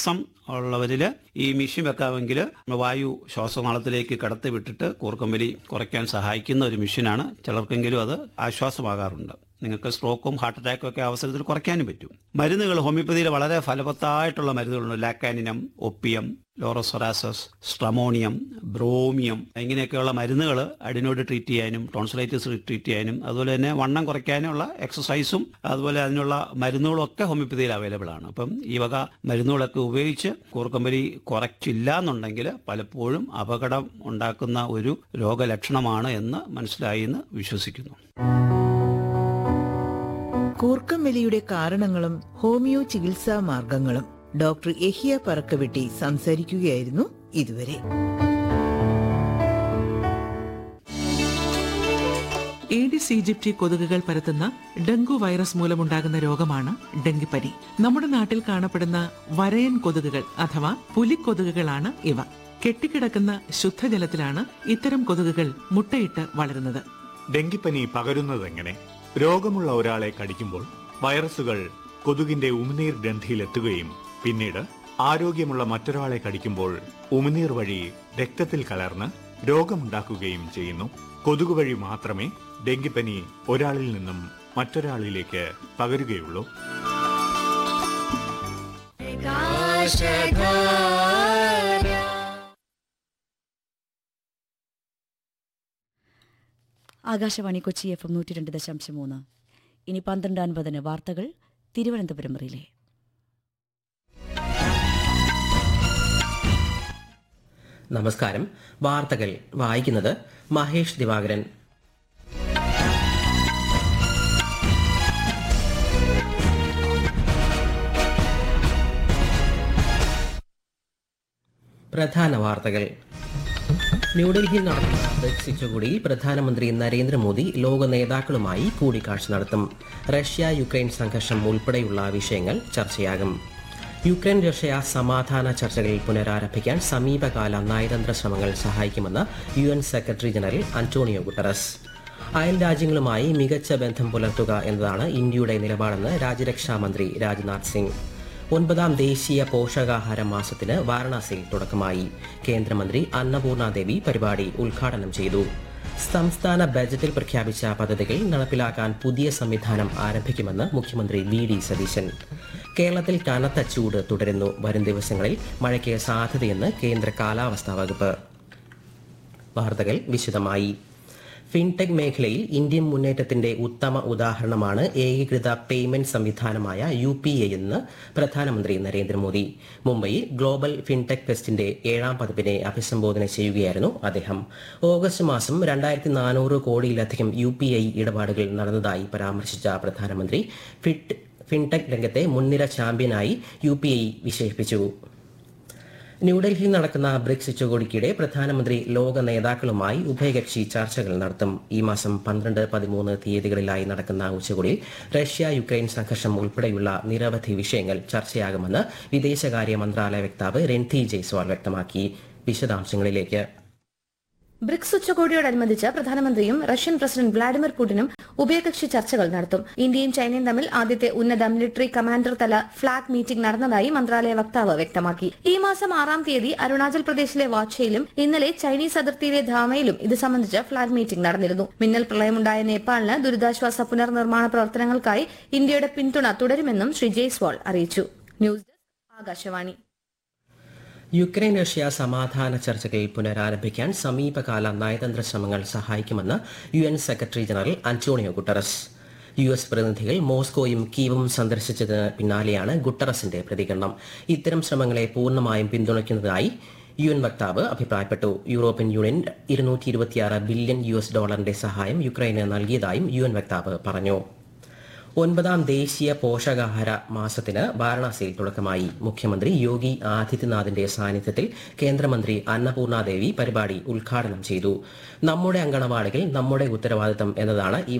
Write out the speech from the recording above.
ശ്വാസം ഉള്ളവരിൽ ഈ മിഷ്യൻ വെക്കാമെങ്കിൽ വായു ശ്വാസനാളത്തിലേക്ക് കടത്തി വിട്ടിട്ട് കൂർക്കമ്പലി കുറയ്ക്കാൻ സഹായിക്കുന്ന ഒരു മിഷ്യനാണ് ചിലർക്കെങ്കിലും അത് ആശ്വാസമാകാറുണ്ട് നിങ്ങൾക്ക് സ്ട്രോക്കും ഹാർട്ട് അറ്റാക്കും ഒക്കെ അവസരത്തിൽ കുറയ്ക്കാനും പറ്റും മരുന്നുകൾ ഹോമിയോപ്പതിയിൽ വളരെ ഫലവത്തായിട്ടുള്ള മരുന്നുകളുണ്ട് ലാക്കാനിനം ഒപ്പിയം ലോറോസൊറാസസ് സ്ട്രമോണിയം ബ്രോമിയം ഇങ്ങനെയൊക്കെയുള്ള മരുന്നുകൾ അഡിനോട് ട്രീറ്റ് ചെയ്യാനും ടോൺസിലൈറ്റിസ് ട്രീറ്റ് ചെയ്യാനും അതുപോലെ തന്നെ വണ്ണം കുറയ്ക്കാനുള്ള എക്സസൈസും അതുപോലെ അതിനുള്ള മരുന്നുകളും ഒക്കെ ഹോമിയോപ്പതിയിൽ അവൈലബിൾ ആണ് അപ്പം ഈ വക മരുന്നുകളൊക്കെ ഉപയോഗിച്ച് കൂർക്കമ്പലി കുറച്ചില്ല എന്നുണ്ടെങ്കിൽ പലപ്പോഴും അപകടം ഉണ്ടാക്കുന്ന ഒരു രോഗലക്ഷണമാണ് എന്ന് മനസ്സിലായി എന്ന് വിശ്വസിക്കുന്നു കൂർക്കം വലിയുടെ കാരണങ്ങളും ഹോമിയോ ചികിത്സാ മാർഗങ്ങളും ഡോക്ടർ എഹിയ പറക്കവെട്ടി സംസാരിക്കുകയായിരുന്നു ഇതുവരെ ഏഡിസ് ഈജിപ്തി കൊതുകുകൾ പരത്തുന്ന ഡെങ്കു വൈറസ് മൂലമുണ്ടാകുന്ന രോഗമാണ് ഡെങ്കിപ്പനി നമ്മുടെ നാട്ടിൽ കാണപ്പെടുന്ന വരയൻ കൊതുകുകൾ അഥവാ പുലിക്കൊതുകുകളാണ് ഇവ കെട്ടിക്കിടക്കുന്ന ശുദ്ധജലത്തിലാണ് ഇത്തരം കൊതുകുകൾ മുട്ടയിട്ട് വളരുന്നത് ഡെങ്കിപ്പനി പകരുന്നതെങ്ങനെ രോഗമുള്ള ഒരാളെ കടിക്കുമ്പോൾ വൈറസുകൾ കൊതുകിന്റെ ഉമിനീർ ഗ്രന്ഥിയിലെത്തുകയും പിന്നീട് ആരോഗ്യമുള്ള മറ്റൊരാളെ കടിക്കുമ്പോൾ ഉമിനീർ വഴി രക്തത്തിൽ കലർന്ന് രോഗമുണ്ടാക്കുകയും ചെയ്യുന്നു കൊതുക് വഴി മാത്രമേ ഡെങ്കിപ്പനി ഒരാളിൽ നിന്നും മറ്റൊരാളിലേക്ക് പകരുകയുള്ളൂ ആകാശവാണി കൊച്ചി എഫ് എം നൂറ്റി രണ്ട് ദശാംശം മൂന്ന് ഇനി പന്ത്രണ്ട് അൻപതിന് വാർത്തകൾ തിരുവനന്തപുരം റിലേ നമസ്കാരം വാർത്തകൾ വായിക്കുന്നത് മഹേഷ് ദിവാകരൻ പ്രധാന വാർത്തകൾ ന്യൂഡൽഹിയിൽ നടക്കുന്ന ബ്രിക്സ് ഉച്ചകോടിയിൽ പ്രധാനമന്ത്രി നരേന്ദ്രമോദി ലോക നേതാക്കളുമായി കൂടിക്കാഴ്ച നടത്തും റഷ്യ യുക്രൈൻ സംഘർഷം ഉൾപ്പെടെയുള്ള വിഷയങ്ങൾ ചർച്ചയാകും യുക്രൈൻ റഷ്യ സമാധാന ചർച്ചകൾ പുനരാരംഭിക്കാൻ സമീപകാല നയതന്ത്ര ശ്രമങ്ങൾ സഹായിക്കുമെന്ന് U N secretary general Antonio Guterres അയൽ രാജ്യങ്ങളുമായി മികച്ച ബന്ധം പുലർത്തുക എന്നതാണ് ഇന്ത്യയുടെ നിലപാടെന്ന് രാജ്യരക്ഷാ മന്ത്രി രാജ്നാഥ് സിംഗ് ഒൻപതാം ദേശീയ പോഷകാഹാര മാസത്തിന് വാരണാസിയിൽ തുടക്കമായി കേന്ദ്രമന്ത്രി അന്നപൂർണ ദേവി പരിപാടി ഉദ്ഘാടനം ചെയ്തു സംസ്ഥാന ബജറ്റിൽ പ്രഖ്യാപിച്ച പദ്ധതികൾ നടപ്പിലാക്കാൻ പുതിയ സംവിധാനം ആരംഭിക്കുമെന്ന് മുഖ്യമന്ത്രി വി ഡി സതീശൻ കേരളത്തിൽ കനത്ത ചൂട് തുടരുന്നു വരും ദിവസങ്ങളിൽ മഴയ്ക്ക് സാധ്യതയെന്ന് കേന്ദ്ര കാലാവസ്ഥാ വകുപ്പ് വാർത്തകൾ വിശദമായി ഫിൻടെക് മേഖലയിൽ ഇന്ത്യൻ മുന്നേറ്റത്തിന്റെ ഉത്തമ ഉദാഹരണമാണ് ഏകീകൃത പേയ്മെന്റ് സംവിധാനമായ യു പി ഐ എന്ന് പ്രധാനമന്ത്രി നരേന്ദ്രമോദി മുംബൈയിൽ ഗ്ലോബൽ ഫിൻടെക് ഫെസ്റ്റിന്റെ ഏഴാം പതിപ്പിനെ അഭിസംബോധന ചെയ്യുകയായിരുന്നു അദ്ദേഹം ഓഗസ്റ്റ് മാസം രണ്ടായിരത്തി നാനൂറ് കോടിയിലധികം യു പി ഐ ഇടപാടുകൾ നടന്നതായി പരാമർശിച്ച പ്രധാനമന്ത്രി ഫിറ്റ് ഫിൻടെക് രംഗത്തെ മുൻനിര ചാമ്പ്യനായി യു പി ഐ വിശേഷിപ്പിച്ചു ന്യൂഡൽഹിയിൽ നടക്കുന്ന ബ്രിക്സ് ഉച്ചകോടിക്കിടെ പ്രധാനമന്ത്രി ലോക നേതാക്കളുമായി ഉഭയകക്ഷി ചർച്ചകൾ നടത്തും ഈ മാസം പന്ത്രണ്ട് പതിമൂന്ന് തീയതികളിലായി നടക്കുന്ന ഉച്ചകോടിയിൽ റഷ്യ യുക്രൈൻ സംഘർഷം ഉൾപ്പെടെയുള്ള നിരവധി വിഷയങ്ങൾ ചർച്ചയാകുമെന്ന് വിദേശകാര്യ മന്ത്രാലയ വക്താവ് രൺധി ജയ്സ്വാൾ വ്യക്തമാക്കി വിശദാംശങ്ങളിലേക്ക് ബ്രിക്സ് ഉച്ചകോടിയോടനുബന്ധിച്ച് പ്രധാനമന്ത്രിയും റഷ്യൻ പ്രസിഡന്റ് വ്ളാഡിമിർ പുടിനും ഉഭയകക്ഷി ചർച്ചകൾ നടത്തും ഇന്ത്യയും ചൈനയും തമ്മിൽ ആദ്യത്തെ ഉന്നത മിലിറ്ററി കമാൻഡർ തല ഫ്ളാഗ് മീറ്റിംഗ് നടന്നതായി മന്ത്രാലയ വക്താവ് വ്യക്തമാക്കി ഈ മാസം ആറാം തീയതി അരുണാചൽ പ്രദേശിലെ വാച്ചയിലും ഇന്നലെ ചൈനീസ് അതിർത്തിയിലെ ധാമയിലും ഇത് സംബന്ധിച്ച് ഫ്ളാഗ് മീറ്റിംഗ് നടന്നിരുന്നു മിന്നൽ പ്രളയമുണ്ടായ നേപ്പാളിന് ദുരിതാശ്വാസ പുനർനിർമ്മാണ പ്രവർത്തനങ്ങൾക്കായി ഇന്ത്യയുടെ പിന്തുണ തുടരുമെന്നും ശ്രീ ജയ്സ്വാൾ അറിയിച്ചു news desk Akashvani Ukraine Russia സമാധാന ചർച്ചകൾ പുനരാരംഭിക്കാൻ സമീപകാല നയതന്ത്ര ശ്രമങ്ങൾ സഹായിക്കുമെന്ന് U N secretary general Antonio Guterres U S പ്രതിനിധികൾ മോസ്കോയും കീവും സന്ദർശിച്ചതിന് പിന്നാലെയാണ് ഗുട്ടറസിന്റെ പ്രതികരണം ഇത്തരം ശ്രമങ്ങളെ പൂർണ്ണമായും പിന്തുണയ്ക്കുന്നതായി യു എൻ വക്താവ് അഭിപ്രായപ്പെട്ടു യൂറോപ്യൻ യൂണിയൻ ഇരുന്നൂറ്റി ഇരുപത്തിയാറ് ബില്യൺ യു എസ് ഡോളറിന്റെ സഹായം യുക്രൈന് നൽകിയതായും യു എൻ വക്താവ് പറഞ്ഞു ഒൻപതാം ദേശീയ പോഷകാഹാര മാസത്തിന് വാരണാസിയിൽ തുടക്കമായി മുഖ്യമന്ത്രി യോഗി ആദിത്യനാഥിന്റെ സാന്നിധ്യത്തിൽ കേന്ദ്രമന്ത്രി അന്നപൂർണ ദേവി പരിപാടി ഉദ്ഘാടനം ചെയ്തു നമ്മുടെ അങ്കണവാടികൾ നമ്മുടെ ഉത്തരവാദിത്തം എന്നതാണ് ഈ